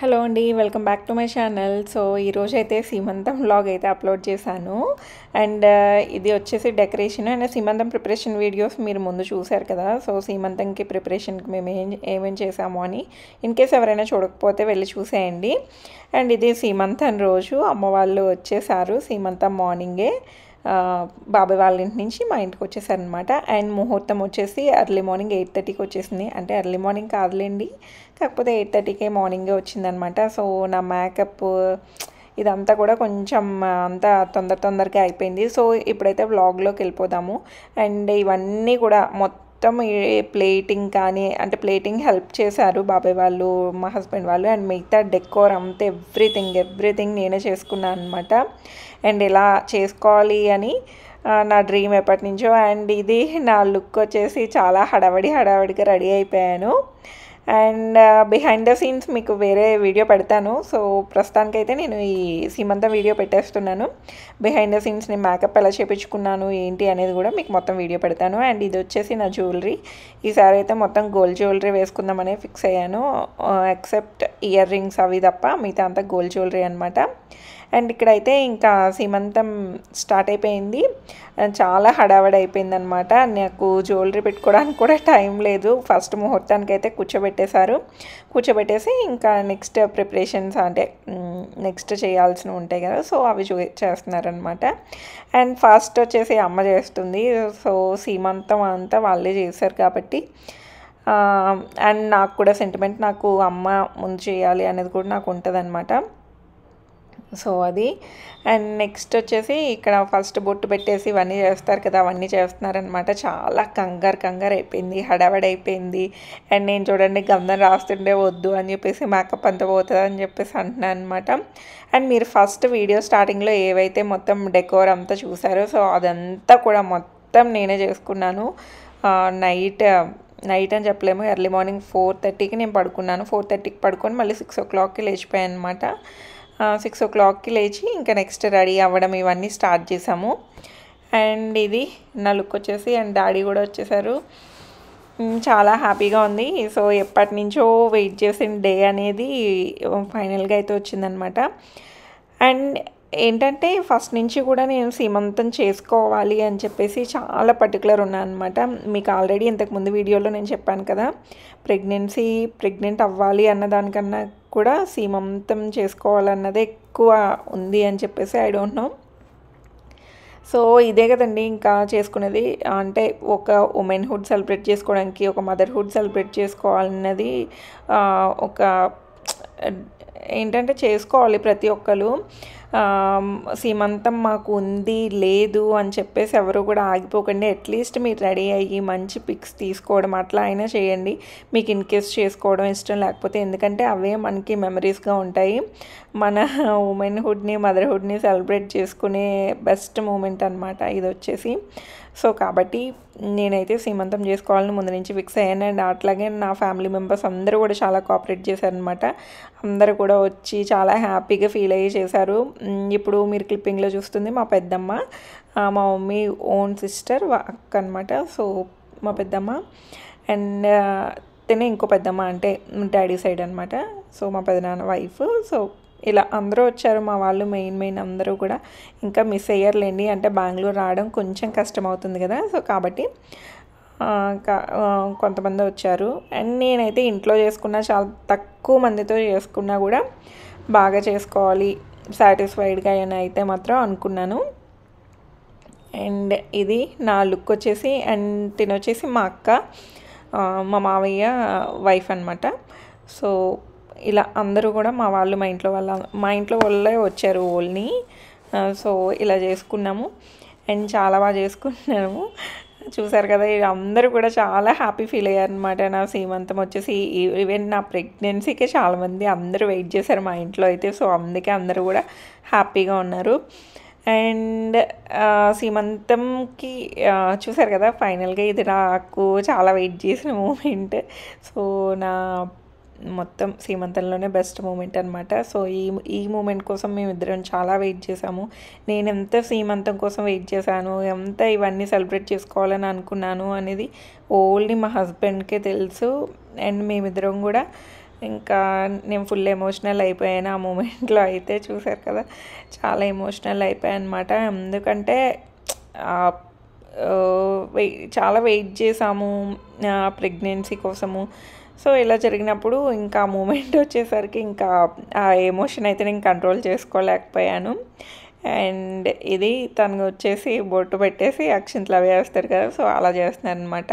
hello అండి welcome back to my channel so ఈరోజు అయితే సీమంతం వ్లాగ్ అయితే అప్లోడ్ చేశాను అండ్ ఇది వచ్చేసి డెకరేషన్ అండ్ సీమంతం ప్రిపరేషన్ వీడియోస్ మీరు ముందు చూశారు కదా సో సీమంతంకి ప్రిపరేషన్కి మేము ఏం ఏమేం చేసాము అని ఇన్ కేస్ ఎవరైనా చూడకపోతే వెళ్ళి చూసేయండి అండ్ ఇది సీమంతం రోజు అమ్మ వాళ్ళు వచ్చేసారు సీమంతం మార్నింగే ఆ, బాబాయ్ వాళ్ళ ఇంటి నుంచి మా ఇంటికి వచ్చేసారనమాట అండ్ ముహూర్తం వచ్చేసి ఎర్లీ మార్నింగ్ ఎయిట్ థర్టీకి వచ్చేసింది అంటే ఎర్లీ మార్నింగ్ కాదులేండి కాకపోతే ఎయిట్ థర్టీకే మార్నింగే వచ్చిందనమాట సో నా మేకప్ ఇదంతా కూడా కొంచెం అంతా తొందర తొందరగా అయిపోయింది సో ఇప్పుడైతే వ్లాగ్లోకి వెళ్ళిపోదాము అండ్ ఇవన్నీ కూడా మొత్తం ప్లేటింగ్ కానీ అంటే ప్లేటింగ్ హెల్ప్ చేశారు బాబాయ్ వాళ్ళు మా హస్బెండ్ వాళ్ళు అండ్ మిగతా డెకోర్ అంతా ఎవ్రీథింగ్ ఎవ్రీథింగ్ నేనే చేసుకున్నాను అనమాట అండ్ ఇలా చేసుకోవాలి అని ఆ, నా డ్రీమ్ ఎప్పటి నుంచో అండ్ ఇది నా లుక్ వచ్చేసి చాలా హడావడి హడావడిగా రెడీ అయిపోయాను అండ్ బిహైండ్ ద సీన్స్ మీకు వేరే వీడియో పెడతాను సో ప్రస్తుతానికైతే నేను ఈ సీమంతం వీడియో పెట్టేస్తున్నాను బిహైండ్ ద సీన్స్ నేను మేకప్ ఎలా చేపించుకున్నాను ఏంటి అనేది కూడా మీకు మొత్తం వీడియో పెడతాను అండ్ ఇది వచ్చేసి నా జ్యువెలరీ ఈసారి అయితే మొత్తం గోల్డ్ జ్యువెలరీ వేసుకుందామని ఫిక్స్ అయ్యాను ఎక్సెప్ట్ ఇయర్ రింగ్స్ అవి తప్ప మిగతా అంతా గోల్డ్ జ్యువెలరీ అనమాట అండ్ ఇక్కడైతే ఇంకా సీమంతం స్టార్ట్ అయిపోయింది అండ్ చాలా హడావడి అయిపోయింది అనమాట నాకు జ్యువెలరీ పెట్టుకోవడానికి కూడా టైం లేదు ఫస్ట్ ముహూర్తానికి అయితే కూర్చోబెట్టేశారు కూర్చోబెట్టేసి ఇంకా నెక్స్ట్ ప్రిపరేషన్స్ అంటే నెక్స్ట్ చేయాల్సినవి ఉంటాయి కదా సో అవి చూ చేస్తున్నారనమాట అండ్ ఫస్ట్ వచ్చేసి అమ్మ చేస్తుంది సో సీమంతం అంతా వాళ్ళే చేశారు కాబట్టి అండ్ నాకు కూడా సెంటిమెంట్ నాకు అమ్మ ముందు చేయాలి అనేది కూడా నాకు ఉంటుంది సో అది అండ్ నెక్స్ట్ వచ్చేసి ఇక్కడ ఫస్ట్ బొట్టు పెట్టేసి ఇవన్నీ చేస్తారు కదా అవన్నీ చేస్తున్నారనమాట చాలా కంగారు కంగారు అయిపోయింది హడావడి అయిపోయింది అండ్ నేను చూడండి గంధం రాస్తుండే వద్దు అని చెప్పేసి మేకప్ అంతా పోతుంది అని చెప్పేసి అంటున్నాను అనమాట అండ్ మీరు ఫస్ట్ వీడియో స్టార్టింగ్లో ఏవైతే మొత్తం డెకోర్ అంతా చూసారో సో అదంతా కూడా మొత్తం నేనే చేసుకున్నాను నైట్ నైట్ అని చెప్పలేము ఎర్లీ మార్నింగ్ ఫోర్ థర్టీకి నేను పడుకున్నాను ఫోర్ థర్టీకి పడుకొని మళ్ళీ సిక్స్ ఓ క్లాక్కి లేచిపోయాను అనమాట సిక్స్ ఓ క్లాక్కి లేచి ఇంకా నెక్స్ట్ రెడీ అవ్వడం ఇవన్నీ స్టార్ట్ చేసాము అండ్ ఇది నా లుక్ వచ్చేసి అండ్ డాడీ కూడా వచ్చేసారు మ్, చాలా హ్యాపీగా ఉంది సో ఎప్పటి నుంచో వెయిట్ చేసిన డే అనేది ఫైనల్గా అయితే వచ్చిందనమాట అండ్ ఏంటంటే ఫస్ట్ నుంచి కూడా నేను సీమంతం చేసుకోవాలి అని చెప్పేసి చాలా పర్టికులర్ ఉన్నాను అనమాట మీకు ఆల్రెడీ ఇంతకుముందు వీడియోలో నేను చెప్పాను కదా ప్రెగ్నెన్సీ ప్రెగ్నెంట్ అవ్వాలి అన్న దానికన్నా కూడా సీమంతం చేసుకోవాలన్నదే ఎక్కువ ఉంది అని చెప్పేసి ఐ డోంట్ నో సో ఇదే కదండి ఇంకా చేసుకునేది అంటే ఒక ఉమెన్హుడ్ సెలబ్రేట్ చేసుకోవడానికి ఒక మదర్హుడ్ సెలబ్రేట్ చేసుకోవాలన్నది ఆ, ఒక ఏంటంటే చేసుకోవాలి ప్రతి ఒక్కరు సీమంతం మాకు ఉంది లేదు అని చెప్పేసి ఎవరు కూడా ఆగిపోకండి అట్లీస్ట్ మీరు రెడీ అయ్యి మంచి పిక్స్ తీసుకోవడం అట్లా అయినా చేయండి మీకు ఇన్ కేస్ చేసుకోవడం ఇష్టం లేకపోతే ఎందుకంటే అవే మనకి మెమరీస్గా ఉంటాయి మన ఉమెన్హుడ్ని మదర్హుడ్ని సెలబ్రేట్ చేసుకునే బెస్ట్ మూమెంట్ అనమాట ఇది వచ్చేసి సో కాబట్టి నేనైతే సీమంతం చేసుకోవాలని ముందు నుంచి ఫిక్స్ అయ్యాను అండ్ అట్లాగే నా ఫ్యామిలీ మెంబర్స్ అందరూ కూడా చాలా కోఆపరేట్ చేశారనమాట అందరూ కూడా వచ్చి చాలా హ్యాపీగా ఫీల్ అయ్యి చేశారు మ్, ఇప్పుడు మీరు క్లిప్పింగ్లో చూస్తుంది మా పెద్దమ్మ ఆ, మా మమ్మీ ఓన్ సిస్టర్ అక్క అనమాట సో మా పెద్దమ్మ అండ్ తినే ఇంకో పెద్దమ్మ అంటే డాడీ సైడ్ అనమాట సో మా పెదనాన్న వైఫ్ సో ఇలా అందరూ వచ్చారు మా వాళ్ళు మెయిన్ మెయిన్ అందరూ కూడా ఇంకా మిస్ అయ్యారులేండి అంటే బెంగళూరు రావడం కొంచెం కష్టం అవుతుంది కదా సో కాబట్టి ఆ, కా- ఆ, కొంతమంది వచ్చారు అండ్ నేనైతే ఇంట్లో చేసుకున్న చాలా తక్కువ మందితో చేసుకున్నా కూడా బాగా చేసుకోవాలి సాటిస్ఫైడ్గా అని అయితే మాత్రం అనుకున్నాను అండ్ ఇది నా లుక్ వచ్చేసి అండ్ తిన వచ్చేసి మా అక్క ఆ, మా మావయ్య వైఫ్ అనమాట సో ఇలా అందరూ కూడా మా వాళ్ళు మా ఇంట్లో వాళ్ళ మా ఇంట్లో వాళ్ళే వచ్చారు ఓల్ని ఆ, సో ఇలా చేసుకున్నాము అండ్ చాలా బాగా చేసుకున్నాము చూసారు కదా ఇది అందరూ కూడా చాలా హ్యాపీ ఫీల్ అయ్యారు అనమాట నా సీమంతం వచ్చేసి ఈ- ఈవెన్ నా ప్రెగ్నెన్సీకే చాలామంది అందరూ వెయిట్ చేశారు మా ఇంట్లో అయితే సో అందుకే అందరూ కూడా హ్యాపీగా ఉన్నారు అండ్ సీమంతంకి ఆ, చూసారు కదా ఫైనల్గా ఇది నాకు చాలా వెయిట్ చేసిన మూమెంట్ సో నా మొత్తం సీమంతంలోనే బెస్ట్ మూమెంట్ అనమాట సో ఈ ఈ మూమెంట్ కోసం మేమిద్దరం చాలా వెయిట్ చేసాము నేను ఎంత సీమంతం కోసం వెయిట్ చేశాను ఎంత ఇవన్నీ సెలబ్రేట్ చేసుకోవాలని అనుకున్నాను అనేది ఓన్లీ మా హస్బెండ్కే తెలుసు అండ్ మేమిద్దరం కూడా ఇంకా నేను ఫుల్ ఎమోషనల్ అయిపోయాను ఆ మూమెంట్లో అయితే చూసారు కదా చాలా ఎమోషనల్ అయిపోయాను అనమాట ఎందుకంటే ఆ, ఆ, వెయి- చాలా వెయిట్ చేసాము ప్రెగ్నెన్సీ కోసము సో ఇలా జరిగినప్పుడు ఇంకా ఆ మూమెంట్ వచ్చేసరికి ఇంకా ఆ ఎమోషన్ అయితే నేను కంట్రోల్ చేసుకోలేకపోయాను అండ్ ఇది తనకు వచ్చేసి బొట్టు పెట్టేసి అక్షింతలు అవి వేస్తారు కదా సో అలా చేస్తున్నారు అనమాట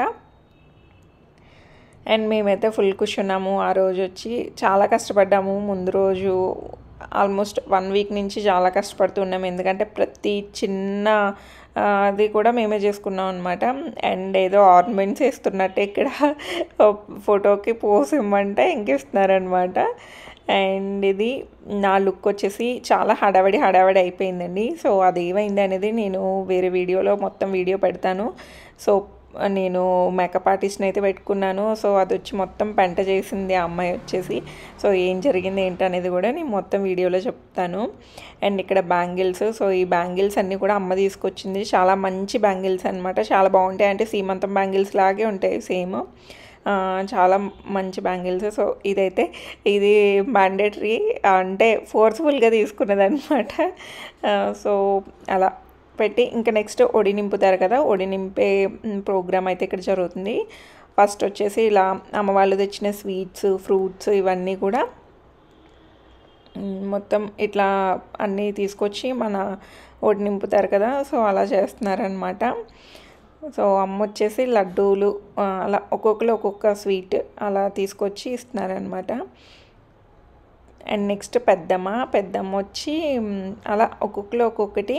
అండ్ మేమైతే ఫుల్ కూర్చున్నాము ఆ రోజు వచ్చి చాలా కష్టపడ్డాము ముందు రోజు ఆల్మోస్ట్ వన్ వీక్ నుంచి చాలా కష్టపడుతున్నాం ఎందుకంటే ప్రతి చిన్న ఆ, అది కూడా మేమే చేసుకున్నాం అనమాట అండ్ ఏదో ఆర్నమెంట్స్ వేస్తున్నట్టే ఇక్కడ ఫోటోకి పోస్ ఇమ్మంటే ఇంకిస్తున్నారనమాట అండ్ ఇది నా లుక్ వచ్చేసి చాలా హడావడి హడావడి అయిపోయిందండి సో అది ఏమైంది అనేది నేను వేరే వీడియోలో మొత్తం వీడియో పెడతాను సో నేను మేకప్ ఆర్టిస్ట్ని అయితే పెట్టుకున్నాను సో అది వచ్చి మొత్తం పెంట చేసింది ఆ అమ్మాయి వచ్చేసి సో ఏం జరిగింది ఏంటి అనేది కూడా నేను మొత్తం వీడియోలో చెప్తాను అండ్ ఇక్కడ బ్యాంగిల్స్ సో ఈ బ్యాంగిల్స్ అన్నీ కూడా అమ్మ తీసుకొచ్చింది చాలా మంచి బ్యాంగిల్స్ అనమాట చాలా బాగుంటాయి అంటే సీమంతం బ్యాంగిల్స్ లాగే ఉంటాయి సేమ్ చాలా మంచి బ్యాంగిల్స్ సో ఇదైతే ఇది మ్యాండేటరీ అంటే ఫోర్స్ఫుల్గా తీసుకున్నది అనమాట సో అలా పెట్టి ఇంకా నెక్స్ట్ ఒడి నింపుతారు కదా ఒడి నింపే ప్రోగ్రామ్ అయితే ఇక్కడ జరుగుతుంది ఫస్ట్ వచ్చేసి ఇలా అమ్మ వాళ్ళు తెచ్చిన స్వీట్స్ ఫ్రూట్స్ ఇవన్నీ కూడా మ్, మొత్తం ఇట్లా అన్నీ తీసుకొచ్చి మన ఒడి నింపుతారు కదా సో అలా చేస్తున్నారనమాట సో అమ్మ వచ్చేసి లడ్డూలు ఆ, అలా ఒక్కొక్కరు ఒక్కొక్క స్వీట్ అలా తీసుకొచ్చి ఇస్తున్నారనమాట అండ్ నెక్స్ట్ పెద్దమ్మ పెద్దమ్మ వచ్చి మ్, అలా ఒక్కొక్కరు ఒక్కొక్కటి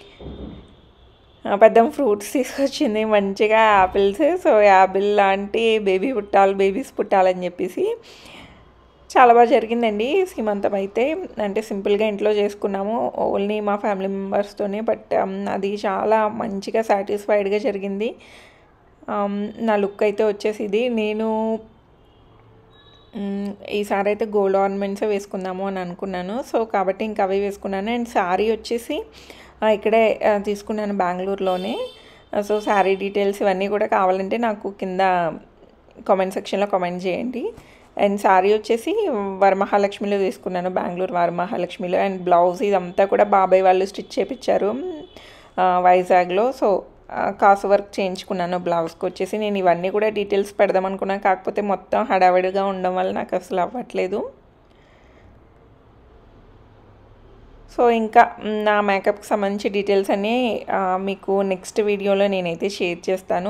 ఆ, పెద్దమ్మ ఫ్రూట్స్ తీసుకొచ్చింది మంచిగా యాపిల్స్ సో యాపిల్ లాంటి బేబీ పుట్టాలి బేబీస్ పుట్టాలని చెప్పేసి చాలా బాగా జరిగిందండి సీమంతం అయితే అంటే సింపుల్గా ఇంట్లో చేసుకున్నాము ఓన్లీ మా ఫ్యామిలీ మెంబర్స్తోనే బట్ అది చాలా మంచిగా సాటిస్ఫైడ్గా జరిగింది Um, నా లుక్ అయితే వచ్చేసి ఇది నేను మ్, ఈసారి అయితే గోల్డ్ ఆర్నమెంట్స్ వేసుకుందాము అని అనుకున్నాను సో కాబట్టి ఇంకా అవే వేసుకున్నాను అండ్ శారీ వచ్చేసి ఆ, ఇక్కడే ఆ, తీసుకున్నాను బెంగళూరులోనే సో శారీ డీటెయిల్స్ ఇవన్నీ కూడా కావాలంటే నాకు కింద కామెంట్ సెక్షన్లో కామెంట్ చేయండి అండ్ శారీ వచ్చేసి వరమహాలక్ష్మిలో తీసుకున్నాను బెంగళూరు వరమహాలక్ష్మిలో అండ్ బ్లౌజ్ ఇదంతా కూడా బాబాయ్ వాళ్ళు స్టిచ్ చేయించారు ఆ, వైజాగ్లో సో ఆ, కాసు వర్క్ చేయించుకున్నాను బ్లౌజ్కి వచ్చేసి నేను ఇవన్నీ కూడా డీటెయిల్స్ పెడదాం అనుకున్నాను కాకపోతే మొత్తం హడావిడిగా ఉండడం వల్ల నాకు అసలు అవ్వట్లేదు సో ఇంకా మ్, నా మేకప్కి సంబంధించి డీటెయిల్స్ అన్నీ ఆ, మీకు నెక్స్ట్ వీడియోలో నేనైతే షేర్ చేస్తాను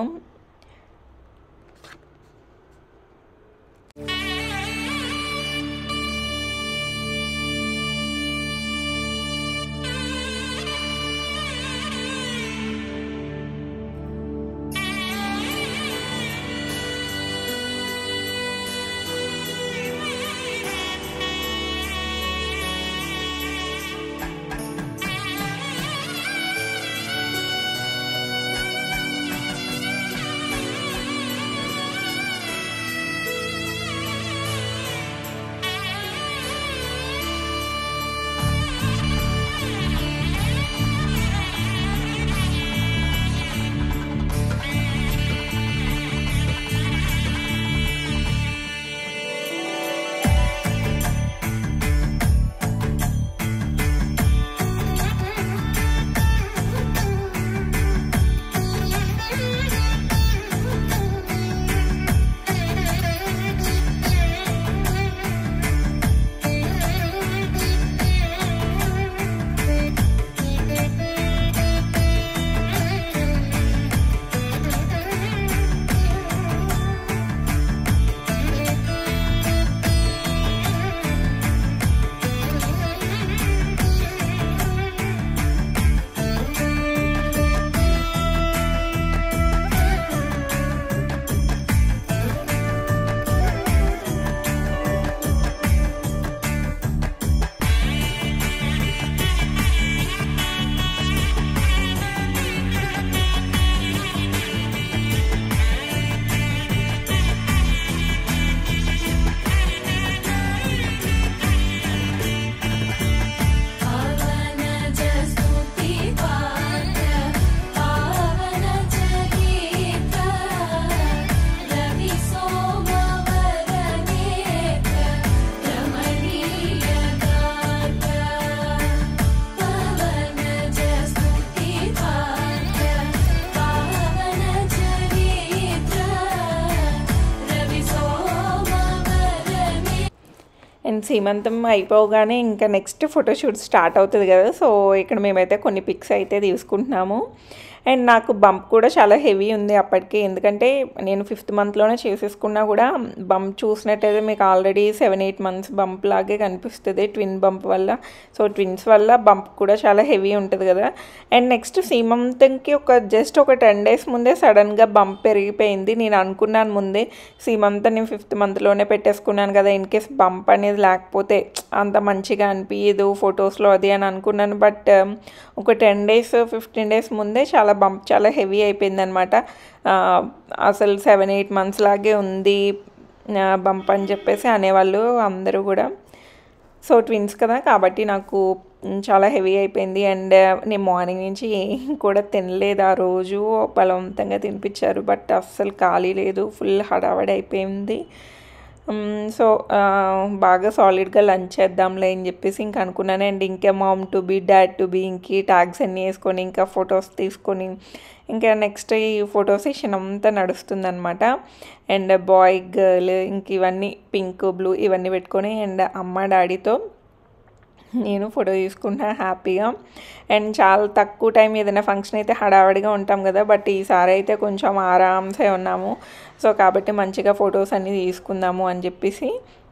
అండ్ సీమంతం అయిపోగానే ఇంకా నెక్స్ట్ ఫోటోషూట్ స్టార్ట్ అవుతుంది కదా సో ఇక్కడ మేమైతే కొన్ని పిక్స్ అయితే తీసుకుంటున్నాము అండ్ నాకు బంప్ కూడా చాలా హెవీ ఉంది అప్పటికి ఎందుకంటే నేను ఫిఫ్త్ మంత్లోనే చేసేసుకున్నా కూడా బంప్ చూసినట్టయితే మీకు already seven eight months bump లాగే కనిపిస్తుంది ట్విన్ బంప్ వల్ల సో ట్విన్స్ వల్ల బంప్ కూడా చాలా హెవీ ఉంటుంది కదా అండ్ నెక్స్ట్ సీమంతంకి ఒక జస్ట్ ఒక టెన్ డేస్ ముందే సడన్గా బంప్ పెరిగిపోయింది నేను అనుకున్నాను ముందే సీమంతం నేను ఫిఫ్త్ మంత్లోనే పెట్టేసుకున్నాను కదా ఇన్ కేస్ బంప్ అనేది లేకపోతే అంత మంచిగా అనిపించదు ఫొటోస్లో అది అని అనుకున్నాను బట్ ఒక టెన్ డేస్ ఫిఫ్టీన్ డేస్ ముందే చాలా బంప్ చాలా హెవీ అయిపోయింది అనమాట అసలు సెవెన్ ఎయిట్ మంత్స్ లాగే ఉంది బంప్ అని చెప్పేసి అనేవాళ్ళు అందరూ కూడా సో ట్విన్స్ కదా కాబట్టి నాకు చాలా హెవీ అయిపోయింది అండ్ నేను మార్నింగ్ నుంచి ఏం కూడా తినలేదు ఆ రోజు బలవంతంగా తినిపించారు బట్ అస్సలు ఖాళీ లేదు ఫుల్ హడావడి అయిపోయింది సో బాగా సాలిడ్గా లంచ్ చేద్దాంలే అని చెప్పేసి ఇంకా అనుకున్నాను అండ్ ఇంకా mom to be dad to be ఇంక ట్యాగ్స్ అన్నీ వేసుకొని ఇంకా ఫొటోస్ తీసుకొని ఇంకా నెక్స్ట్ ఈ ఫోటో సెషన్ అంతా నడుస్తుందన్నమాట అండ్ బాయ్ గర్ల్ ఇంక ఇవన్నీ పింక్ బ్లూ ఇవన్నీ పెట్టుకొని అండ్ అమ్మ డాడీతో నేను ఫోటో తీసుకుంటా హ్యాపీగా అండ్ చాలా తక్కువ టైం ఏదైనా ఫంక్షన్ అయితే హడావడిగా ఉంటాం కదా బట్ ఈసారి అయితే కొంచెం ఆరామ్సే ఉన్నాము సో కాబట్టి మంచిగా ఫొటోస్ అన్నీ తీసుకుందాము అని చెప్పేసి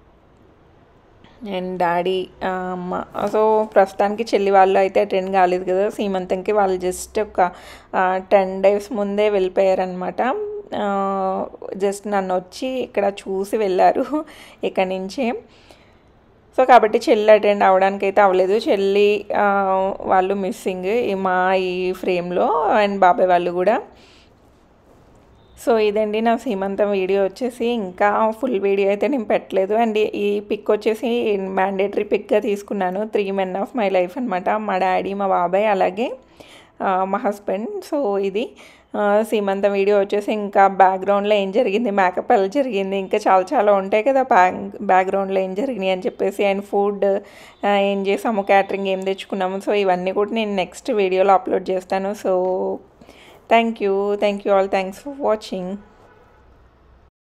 అండ్ డాడీ అమ్మ సో ప్రస్తుతానికి చెల్లి వాళ్ళు అయితే అటెండ్ కాలేదు కదా సీమంతంకి వాళ్ళు జస్ట్ ఒక టెన్ డేస్ ముందే వెళ్ళిపోయారనమాట జస్ట్ నన్ను వచ్చి ఇక్కడ చూసి వెళ్ళారు ఇక్కడి నుంచి సో కాబట్టి చెల్లి అటెండ్ అవ్వడానికి అయితే అవ్వలేదు చెల్లి వాళ్ళు మిస్సింగ్ మా ఈ ఫ్రేమ్లో అండ్ బాబాయ్ వాళ్ళు కూడా సో ఇదండి నా సీమంతం వీడియో వచ్చేసి ఇంకా ఫుల్ వీడియో అయితే నేను పెట్టలేదు అండ్ ఈ పిక్ వచ్చేసి మ్యాండేటరీ పిక్గా తీసుకున్నాను three men of my life అనమాట మా డాడీ మా బాబాయ్ అలాగే మా హస్బెండ్ సో ఇది సీమంతం వీడియో వచ్చేసి ఇంకా బ్యాక్గ్రౌండ్లో ఏం జరిగింది మేకప్ ఎలా జరిగింది ఇంకా చాలా చాలా ఉంటాయి కదా బ్యాక్ బ్యాక్గ్రౌండ్లో ఏం జరిగినాయి అని చెప్పేసి అండ్ ఫుడ్ ఏం చేసాము క్యాటరింగ్ ఏం తెచ్చుకున్నాము సో ఇవన్నీ కూడా నేను నెక్స్ట్ వీడియోలో అప్లోడ్ చేస్తాను so thank you thank you all thanks for watching